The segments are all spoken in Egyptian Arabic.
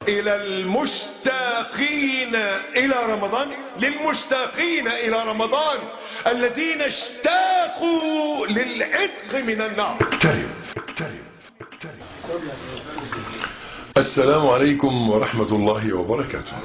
إلى المشتاقين إلى رمضان للمشتاقين إلى رمضان الذين اشتاقوا للعتق من النار اقترب اقترب اقترب السلام عليكم ورحمة الله وبركاته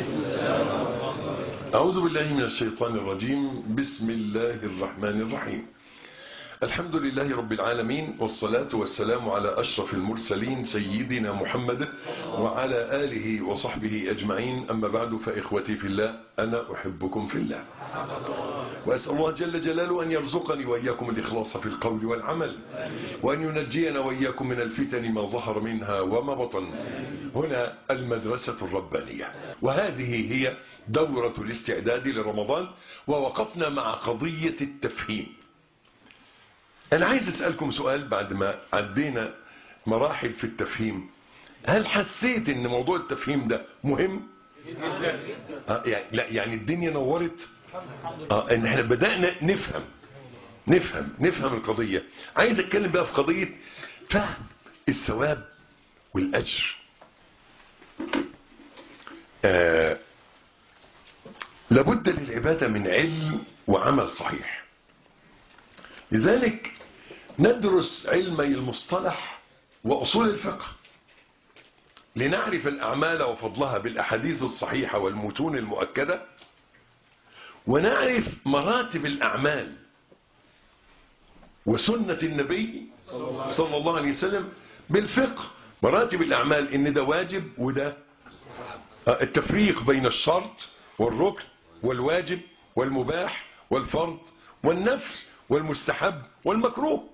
أعوذ بالله من الشيطان الرجيم بسم الله الرحمن الرحيم الحمد لله رب العالمين والصلاة والسلام على أشرف المرسلين سيدنا محمد وعلى آله وصحبه أجمعين أما بعد فإخوتي في الله أنا أحبكم في الله وأسأل الله جل جلاله أن يرزقني وإياكم الإخلاص في القول والعمل وأن ينجينا وإياكم من الفتن ما ظهر منها وما بطن هنا المدرسة الربانية وهذه هي دورة الاستعداد لرمضان ووقفنا مع قضية التفهيم أنا عايز أسألكم سؤال بعد ما عدينا مراحل في التفهيم هل حسيت ان موضوع التفهيم ده مهم آه يعني لا يعني الدنيا نورت آه ان احنا بدأنا نفهم نفهم نفهم القضية عايز اتكلم بقى في قضية فهم الثواب والأجر آه لابد للعبادة من علم وعمل صحيح لذلك ندرس علمي المصطلح وأصول الفقه لنعرف الأعمال وفضلها بالأحاديث الصحيحة والمتون المؤكدة ونعرف مراتب الأعمال وسنة النبي صلى الله عليه وسلم بالفقه مراتب الأعمال إن ده واجب وده التفريق بين الشرط والركن والواجب والمباح والفرض والنفل والمستحب والمكروه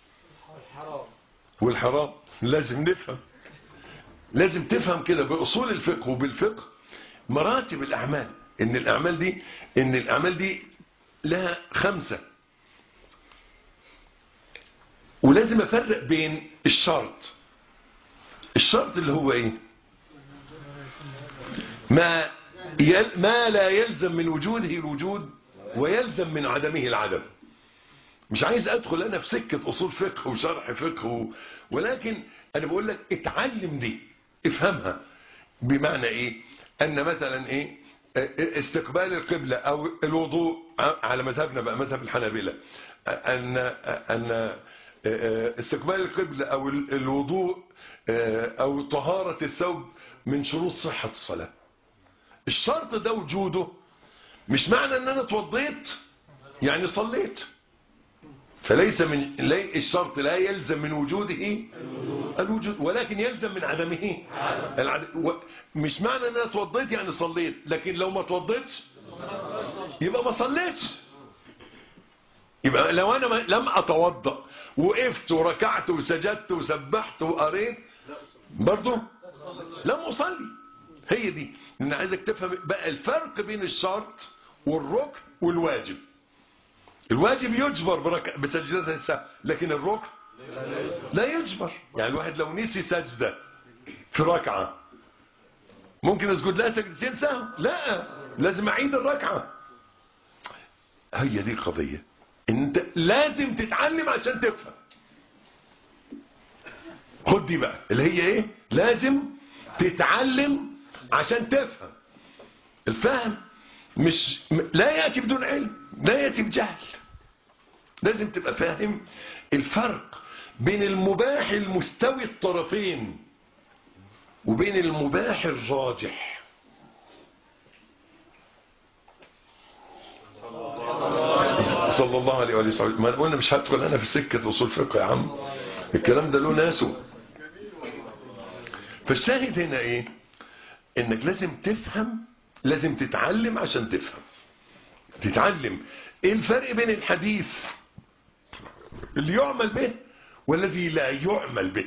والحرام لازم نفهم لازم تفهم كده بأصول الفقه وبالفقه مراتب الأعمال إن الأعمال دي إن الأعمال دي لها خمسة ولازم أفرق بين الشرط الشرط اللي هو إيه ما يل ما لا يلزم من وجوده الوجود ويلزم من عدمه العدم مش عايز ادخل انا في سكة اصول فقه وشرح فقه و... ولكن انا بقول لك اتعلم دي افهمها بمعنى ايه ان مثلا ايه استقبال القبلة او الوضوء على مذهبنا بقى مذهب الحنابلة ان ان استقبال القبلة او الوضوء او طهارة الثوب من شروط صحة الصلاة الشرط ده وجوده مش معنى ان انا اتوضيت يعني صليت فليس من الشرط لا يلزم من وجوده الوجود ولكن يلزم من عدمه العدم مش معنى ان انا اتوضيت يعني صليت لكن لو ما اتوضيتش يبقى ما صليتش يبقى لو انا لم اتوضا وقفت وركعت وسجدت وسبحت وقريت برضه لم اصلي هي دي انا عايزك تفهم بقى الفرق بين الشرط والركن والواجب الواجب يجبر برك... بسجدة السهو لكن الركن لا يجبر يعني الواحد لو نسي سجدة في ركعة ممكن اسجد لها سجدتين سهو لا لازم اعيد الركعة هي دي القضية انت لازم تتعلم عشان تفهم خد دي بقى اللي هي ايه لازم تتعلم عشان تفهم الفهم مش لا يأتي بدون علم لا يأتي بجهل لازم تبقى فاهم الفرق بين المباح المستوي الطرفين وبين المباح الراجح صلى الله عليه وسلم ما قلنا مش هدخل انا في سكة اصول فقه يا عم الكلام ده له ناسه فالشاهد هنا ايه انك لازم تفهم لازم تتعلم عشان تفهم تتعلم ايه الفرق بين الحديث اللي يعمل به والذي لا يعمل به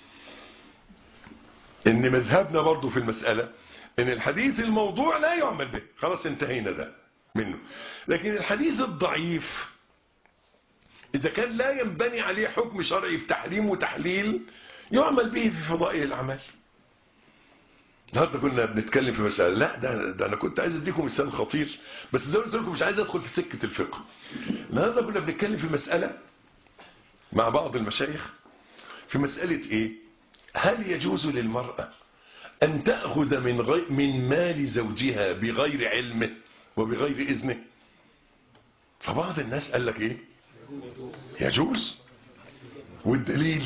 ان مذهبنا برضو في المسألة ان الحديث الموضوع لا يعمل به خلاص انتهينا ده منه لكن الحديث الضعيف اذا كان لا ينبني عليه حكم شرعي في تحريم وتحليل يعمل به في فضائل الاعمال النهارده كنا بنتكلم في مسألة لا ده, ده انا كنت عايز اديكم مثال خطير بس زي ما قلت لكم مش عايز ادخل في سكة الفقه النهارده كنا بنتكلم في مسألة مع بعض المشايخ في مسألة ايه هل يجوز للمرأة أن تأخذ من, غي من مال زوجها بغير علمه وبغير إذنه فبعض الناس قال لك إيه يجوز والدليل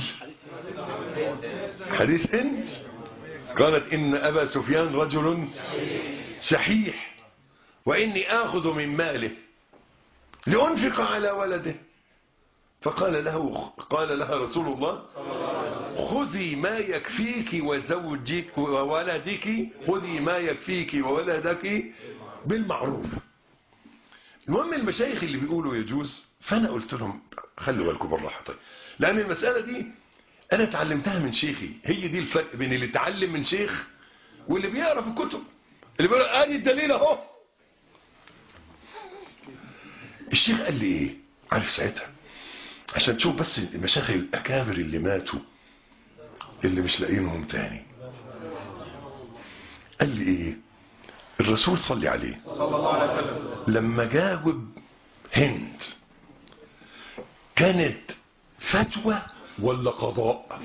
حديث هند قالت إن أبا سفيان رجل شحيح وإني آخذ من ماله لأنفق على ولده فقال له قال لها رسول الله خذي ما يكفيك وزوجك وولدك خذي ما يكفيك وولدك بالمعروف المهم المشايخ اللي بيقولوا يجوز فانا قلت لهم خلوا بالكم بالراحه طيب لان المساله دي انا اتعلمتها من شيخي هي دي الفرق بين اللي اتعلم من شيخ واللي بيقرا في الكتب اللي بيقول ادي الدليل اهو الشيخ قال لي ايه عارف ساعتها عشان تشوف بس المشايخ الاكابر اللي ماتوا اللي مش لاقينهم تاني قال لي ايه الرسول صلي عليه لما جاوب هند كانت فتوى ولا قضاء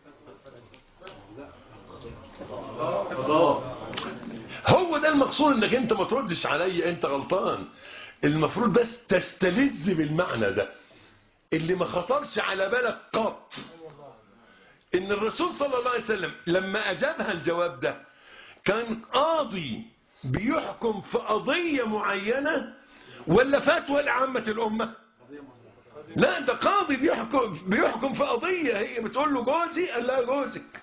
هو ده المقصود انك انت ما تردش عليا انت غلطان المفروض بس تستلذ بالمعنى ده اللي ما خطرش على بالك قط ان الرسول صلى الله عليه وسلم لما اجابها الجواب ده كان قاضي بيحكم في قضية معينة ولا فتوى لعامة الأمة لا ده قاضي بيحكم, بيحكم في قضية هي بتقول له جوزي قال لها جوزك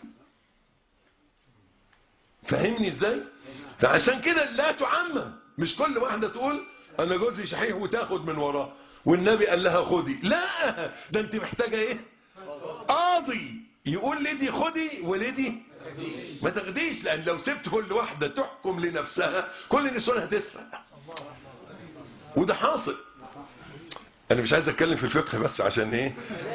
فهمني ازاي فعشان كده لا تعمم مش كل واحدة تقول انا جوزي شحيح وتاخد من وراه والنبي قال لها خدي لا ده انت محتاجة ايه قاضي يقول لدي خدي ولدي ما تاخديش لان لو سبت كل واحدة تحكم لنفسها كل النسوان هتسرق وده حاصل انا مش عايز اتكلم في الفقه بس عشان ايه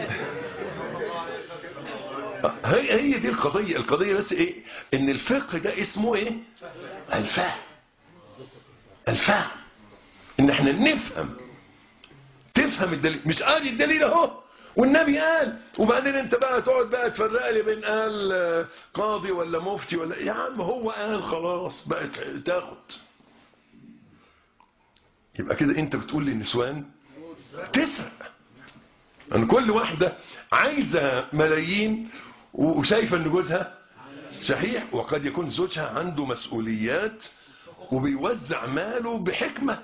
هي هي دي القضية القضية بس ايه ان الفقه ده اسمه ايه الفهم الفهم ان احنا نفهم تفهم الدليل مش قال الدليل اهو والنبي قال وبعدين انت بقى تقعد بقى تفرق لي بين قال قاضي ولا مفتي ولا يا عم هو قال خلاص بقى تاخد يبقى كده انت بتقول للنسوان تسرق ان كل واحدة عايزة ملايين وشايفة ان جوزها صحيح وقد يكون زوجها عنده مسؤوليات وبيوزع ماله بحكمة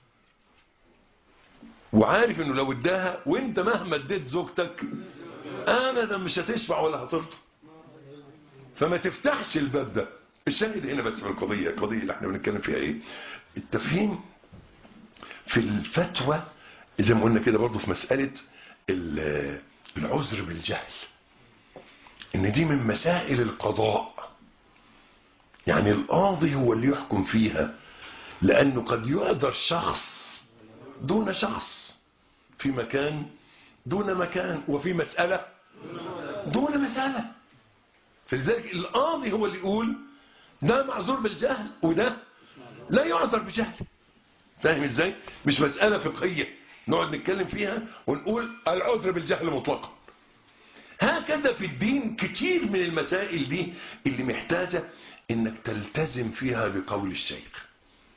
وعارف انه لو اداها وانت مهما اديت زوجتك ابدا مش هتشفع ولا هترضى فما تفتحش الباب ده الشاهد هنا بس في القضية القضية اللي احنا بنتكلم فيها ايه التفهيم في الفتوى زي ما قلنا كده برضو في مسألة العذر بالجهل ان دي من مسائل القضاء يعني القاضي هو اللي يحكم فيها لانه قد يعذر شخص دون شخص في مكان دون مكان وفي مسألة دون مسألة فلذلك القاضي هو اللي يقول ده معذور بالجهل وده لا يعذر بجهل فاهم ازاي مش مسألة فقهية نقعد نتكلم فيها ونقول العذر بالجهل مطلقا هكذا في الدين كتير من المسائل دي اللي محتاجة انك تلتزم فيها بقول الشيخ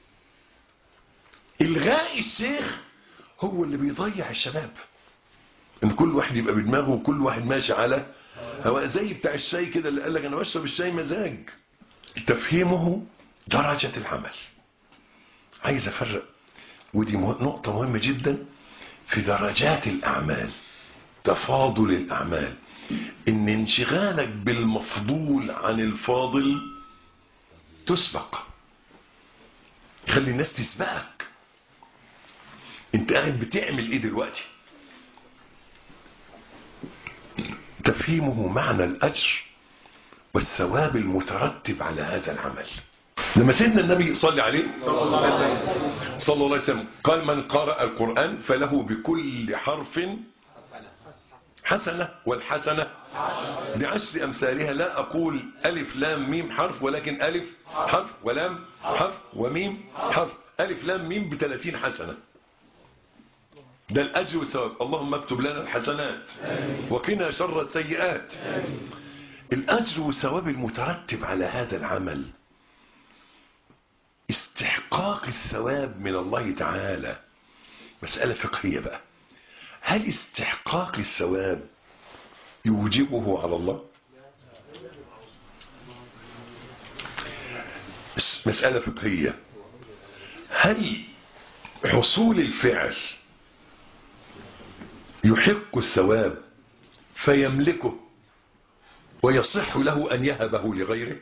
الغاء الشيخ هو اللي بيضيع الشباب ان كل واحد يبقى بدماغه وكل واحد ماشي على هو زي بتاع الشاي كده اللي قال لك انا بشرب الشاي مزاج تفهيمه درجة العمل عايز افرق ودي نقطة مهمة جدا في درجات الاعمال تفاضل الاعمال ان انشغالك بالمفضول عن الفاضل تسبق خلي الناس تسبقك انت قاعد بتعمل ايه دلوقتي تفهيمه معنى الاجر والثواب المترتب على هذا العمل لما سيدنا النبي صلى عليه صلى الله عليه وسلم قال من قرأ القرآن فله بكل حرف حسنة والحسنة بعشر أمثالها لا أقول ألف لام ميم حرف ولكن ألف حرف ولام حرف وميم حرف ألف لام ميم بثلاثين حسنة ده الأجر والثواب اللهم اكتب لنا الحسنات وقنا شر السيئات الأجر والثواب المترتب على هذا العمل استحقاق الثواب من الله تعالى مسألة فقهية بقى هل استحقاق الثواب يوجبه على الله مسألة فقهية هل حصول الفعل يحق الثواب فيملكه ويصح له أن يهبه لغيره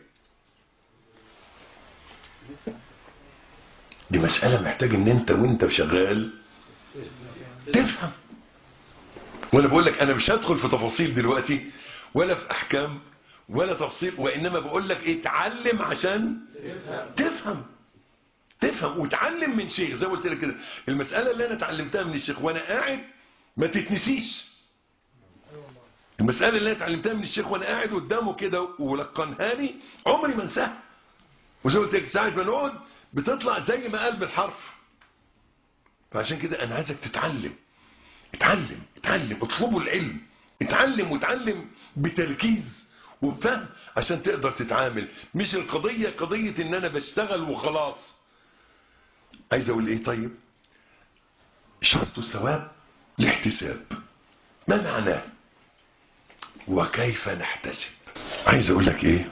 دي مسألة محتاج ان انت وانت شغال تفهم وانا بقول لك انا مش هدخل في تفاصيل دلوقتي ولا في احكام ولا تفصيل وانما بقول لك ايه اتعلم عشان تفهم تفهم وتعلم من شيخ زي ما قلت لك كده المسألة اللي انا اتعلمتها من الشيخ وانا قاعد ما تتنسيش المسألة اللي انا اتعلمتها من الشيخ وانا قاعد قدامه كده ولقنها لي عمري ما انساها وزي ما قلت لك ساعة ما نقعد بتطلع زي ما قال بالحرف فعشان كده انا عايزك تتعلم اتعلم اتعلم اطلبوا العلم اتعلم وتعلم بتركيز وبفهم عشان تقدر تتعامل مش القضية قضية ان انا بشتغل وخلاص عايز اقول ايه طيب شرط الثواب الاحتساب ما معناه وكيف نحتسب عايز اقول لك ايه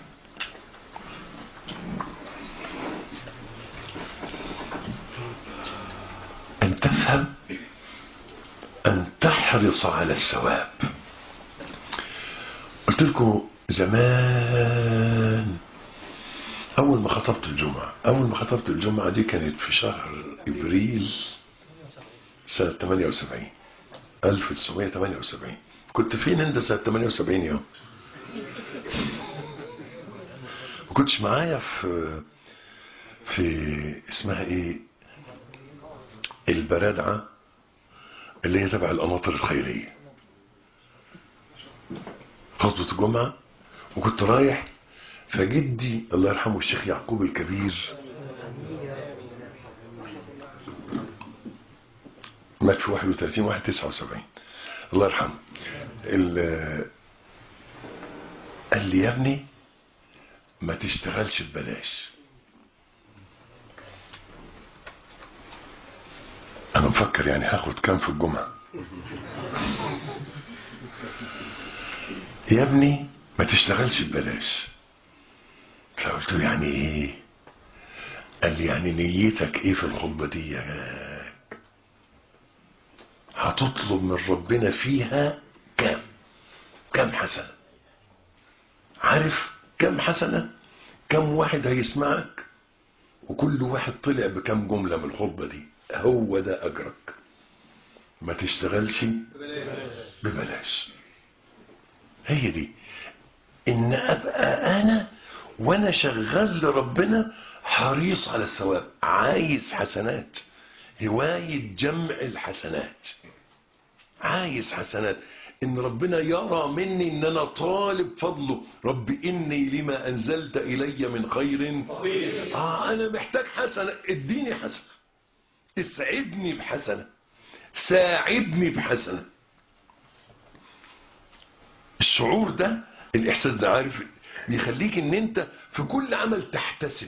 ان تفهم ان تحرص على الثواب قلت لكم زمان اول ما خطبت الجمعة اول ما خطبت الجمعة دي كانت في شهر ابريل سنة 78 1978 كنت فين انت سنة 78 يوم ما كنتش معايا في في اسمها ايه البرادعة اللي هي تبع القناطر الخيرية خطبة الجمعة وكنت رايح فجدي الله يرحمه الشيخ يعقوب الكبير مات في 31 واحد 79 الله يرحمه قال لي يا ابني ما تشتغلش ببلاش انا مفكر يعني هاخد كام في الجمعة يا ابني ما تشتغلش ببلاش فقلت له يعني ايه قال لي يعني نيتك ايه في الخطبة دي يا هتطلب من ربنا فيها كام كام حسنة عارف كام حسنة كم واحد هيسمعك وكل واحد طلع بكم جملة من الخطبة دي هو ده أجرك ما تشتغلش ببلاش هي دي إن أبقى أنا وأنا شغال لربنا حريص على الثواب عايز حسنات هواية جمع الحسنات عايز حسنات ان ربنا يرى مني ان انا طالب فضله رب اني لما انزلت الي من خير اه انا محتاج حسنة اديني حسنة اسعدني بحسنة ساعدني بحسنة الشعور ده الاحساس ده عارف بيخليك ان انت في كل عمل تحتسب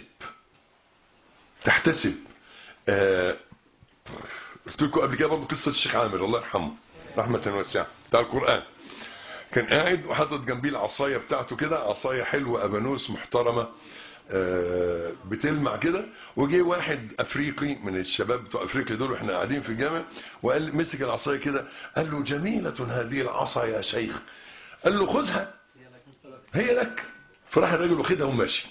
تحتسب آه قلت لكم قبل كده برضه قصه الشيخ عامر الله يرحمه رحمه واسعه بتاع القران كان قاعد وحاطط جنبيه العصايه بتاعته كده عصايه حلوه ابانوس محترمه آه بتلمع كده وجه واحد افريقي من الشباب بتوع افريقيا دول واحنا قاعدين في الجامع وقال مسك العصايه كده قال له جميله هذه العصا يا شيخ قال له خذها هي لك فراح الراجل واخدها وماشي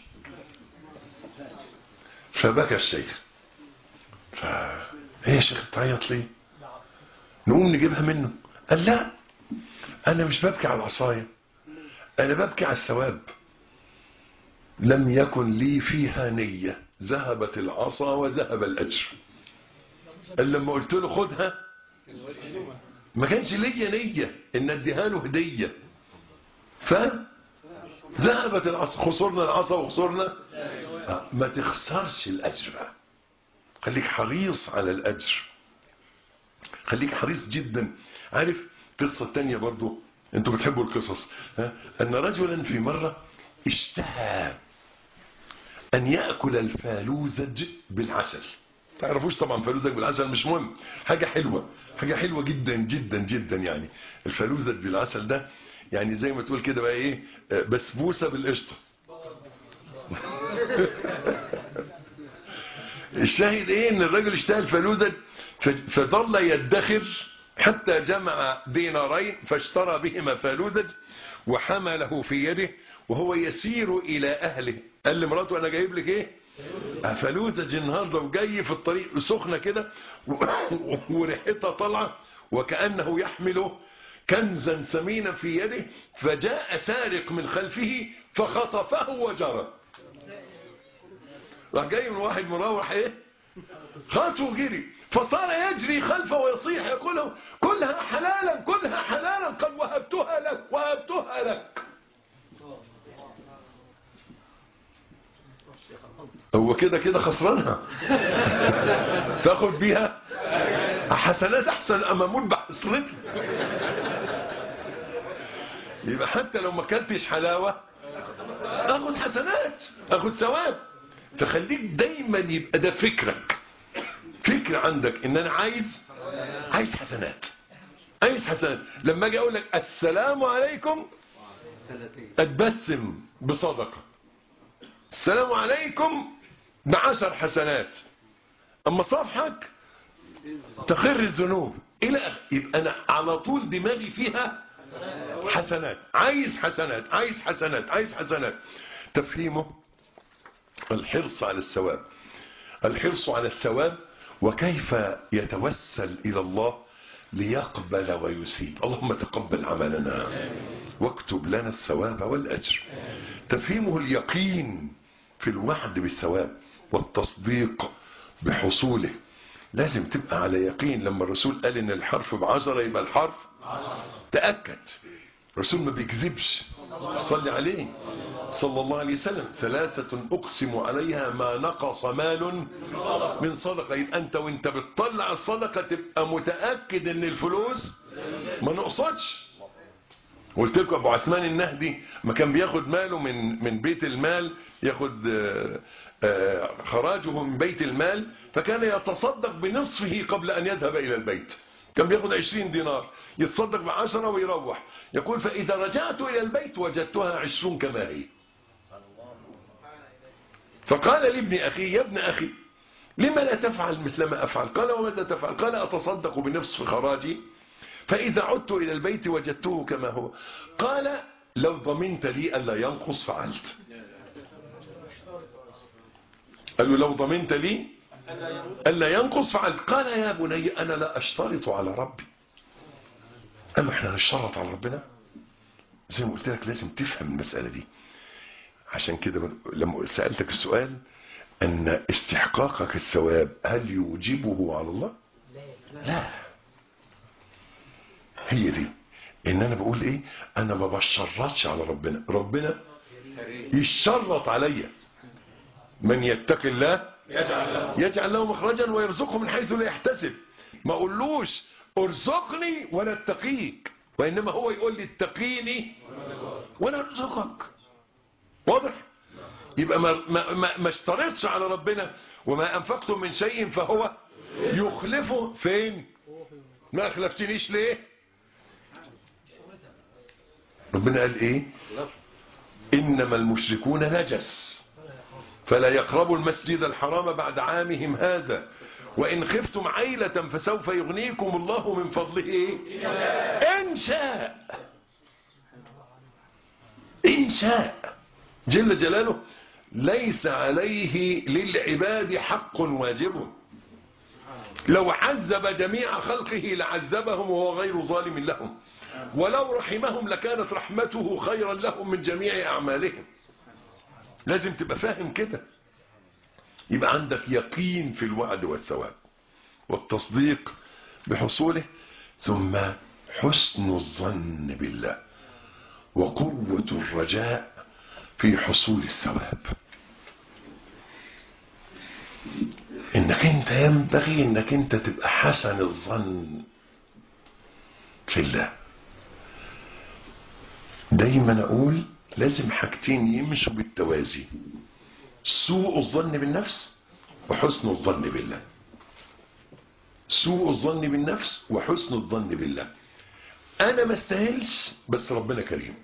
فبكى الشيخ فايه يا شيخ بتعيط ليه نقوم نجيبها منه قال لا انا مش ببكي على العصايه انا ببكي على الثواب لم يكن لي فيها نية ذهبت العصا وذهب الأجر قال لما قلت له خدها ما كانش ليا نية ان اديها له هدية ف ذهبت العصا خسرنا العصا وخسرنا ما تخسرش الأجر بقى خليك حريص على الأجر خليك حريص جدا عارف قصة تانية برضو انتوا بتحبوا القصص ها؟ ان رجلا في مرة اشتهى ان يأكل الفالوزج بالعسل تعرفوش طبعا فالوزج بالعسل مش مهم حاجة حلوة حاجة حلوة جدا جدا جدا يعني الفالوزج بالعسل ده يعني زي ما تقول كده بقى ايه آه، بسبوسة بالقشطة الشاهد ايه ان الرجل اشتهى الفلوذة ف- فظل يدخر حتى جمع دينارين فاشترى بهما فلوذج وحمله في يده وهو يسير الى اهله قال لمراته انا جايب لك ايه آه، فلوذج النهارده وجاي في الطريق سخنه كده و- وريحتها طالعه وكانه يحمل كنزا ثمينا في يده فجاء سارق من خلفه فخطفه وجرى راح جاي من واحد مروح ايه خاطه جري فصار يجري خلفه ويصيح يقول له كلها حلالا كلها حلالا قد وهبتها لك وهبتها لك هو كده كده خسرانها تاخد بيها حسنات احسن اما اموت بحسرتي يبقى حتى لو ما كنتش حلاوه اخد حسنات اخد ثواب تخليك دايما يبقى ده فكرك فكر عندك ان انا عايز عايز حسنات عايز حسنات لما اجي اقول لك السلام عليكم اتبسم بصدقه السلام عليكم بعشر حسنات اما صافحك تخر الذنوب الى آخر. يبقى انا على طول دماغي فيها حسنات عايز حسنات عايز حسنات عايز حسنات تفهيمه الحرص على الثواب الحرص على الثواب وكيف يتوسل إلى الله ليقبل ويسيب اللهم تقبل عملنا واكتب لنا الثواب والأجر تفهيمه اليقين في الوعد بالثواب والتصديق بحصوله لازم تبقى على يقين لما الرسول قال ان الحرف بعشرة يبقى الحرف تأكد الرسول ما بيكذبش صلي عليه صلى الله عليه وسلم ثلاثة أقسم عليها ما نقص مال من صدقة يبقى أنت وانت بتطلع الصدقة تبقى متأكد ان الفلوس ما نقصتش قلت لكم ابو عثمان النهدي ما كان بياخد ماله من من بيت المال ياخد آه، آه، خراجه من بيت المال فكان يتصدق بنصفه قبل ان يذهب الى البيت كان بياخد عشرين دينار يتصدق بعشرة ويروح يقول فإذا رجعت إلى البيت وجدتها عشرون كما هي فقال لابن أخي يا ابن أخي لما لا تفعل مثل ما أفعل قال وماذا تفعل قال أتصدق بنصف خراجي فإذا عدت إلى البيت وجدته كما هو قال لو ضمنت لي ألا ينقص فعلت قال له لو ضمنت لي ألا ينقص فعلت قال يا بني أنا لا أشترط على ربي أما احنا نشترط على ربنا زي ما قلت لك لازم تفهم المسألة دي عشان كده لما سألتك السؤال أن استحقاقك الثواب هل يوجبه على الله لا هي دي ان انا بقول ايه انا ما بشرطش على ربنا ربنا يشرط عليا من يتقي الله يجعل له مخرجا ويرزقه من حيث لا يحتسب ما اقولوش ارزقني ولا اتقيك وانما هو يقول لي اتقيني وانا ارزقك واضح يبقى ما ما ما, ما اشترطش على ربنا وما انفقتم من شيء فهو يخلفه فين ما اخلفتنيش ليه ربنا قال ايه انما المشركون نجس فلا يقربوا المسجد الحرام بعد عامهم هذا وإن خفتم عيلة فسوف يغنيكم الله من فضله إيه؟ إن شاء إن شاء جل جلاله ليس عليه للعباد حق واجب لو عذب جميع خلقه لعذبهم وهو غير ظالم لهم ولو رحمهم لكانت رحمته خيرا لهم من جميع أعمالهم لازم تبقى فاهم كده يبقى عندك يقين في الوعد والثواب والتصديق بحصوله ثم حسن الظن بالله وقوة الرجاء في حصول الثواب انك انت ينبغي انك انت تبقى حسن الظن في الله دايما اقول لازم حاجتين يمشوا بالتوازي سوء الظن بالنفس وحسن الظن بالله سوء الظن بالنفس وحسن الظن بالله انا ما استاهلش بس ربنا كريم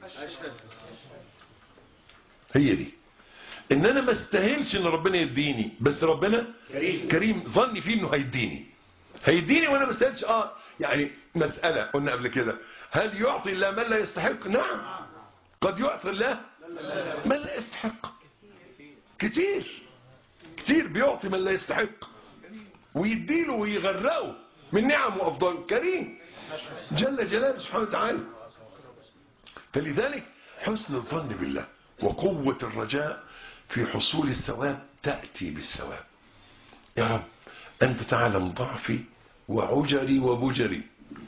هي دي ان انا ما استاهلش ان ربنا يديني بس ربنا كريم. كريم ظني فيه انه هيديني هيديني وانا ما استاهلش اه يعني مساله قلنا قبل كده هل يعطي الله من لا يستحق نعم قد يعطي الله من لا يستحق كتير كتير بيعطي من لا يستحق ويديله ويغرقه من نعم وافضل كريم جل جلاله سبحانه وتعالى فلذلك حسن الظن بالله وقوة الرجاء في حصول الثواب تأتي بالثواب يا رب أنت تعلم ضعفي وعجري وبجري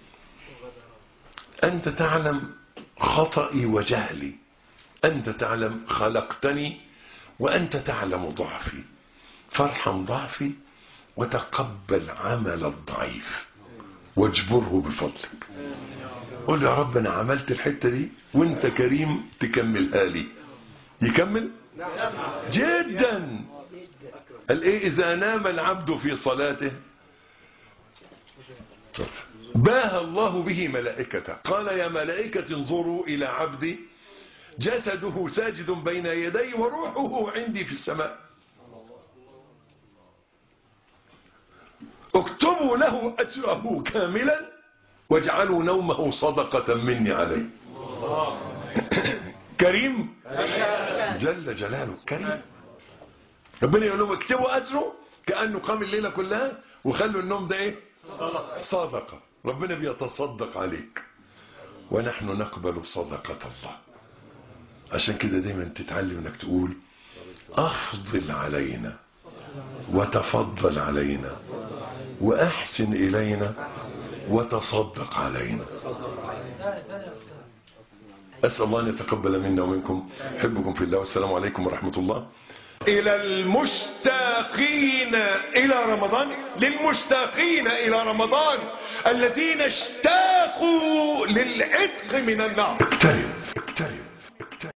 أنت تعلم خطئي وجهلي أنت تعلم خلقتني وأنت تعلم ضعفي فارحم ضعفي وتقبل عمل الضعيف واجبره بفضلك قول يا رب أنا عملت الحتة دي وانت كريم تكملها لي يكمل جدا قال ايه اذا نام العبد في صلاته طب. باهى الله به ملائكته قال يا ملائكة انظروا الى عبدي جسده ساجد بين يدي وروحه عندي في السماء اكتبوا له اجره كاملا واجعلوا نومه صدقة مني عليه كريم جل جلاله كريم ربنا يقول لهم اكتبوا اجره كانه قام الليله كلها وخلوا النوم ده ايه صدقه ربنا بيتصدق عليك ونحن نقبل صدقه الله عشان كده دايما تتعلم انك تقول افضل علينا وتفضل علينا واحسن الينا وتصدق علينا أسأل الله أن يتقبل منا ومنكم حبكم في الله والسلام عليكم ورحمة الله إلى المشتاقين إلى رمضان للمشتاقين إلى رمضان الذين اشتاقوا للعتق من النار اقترب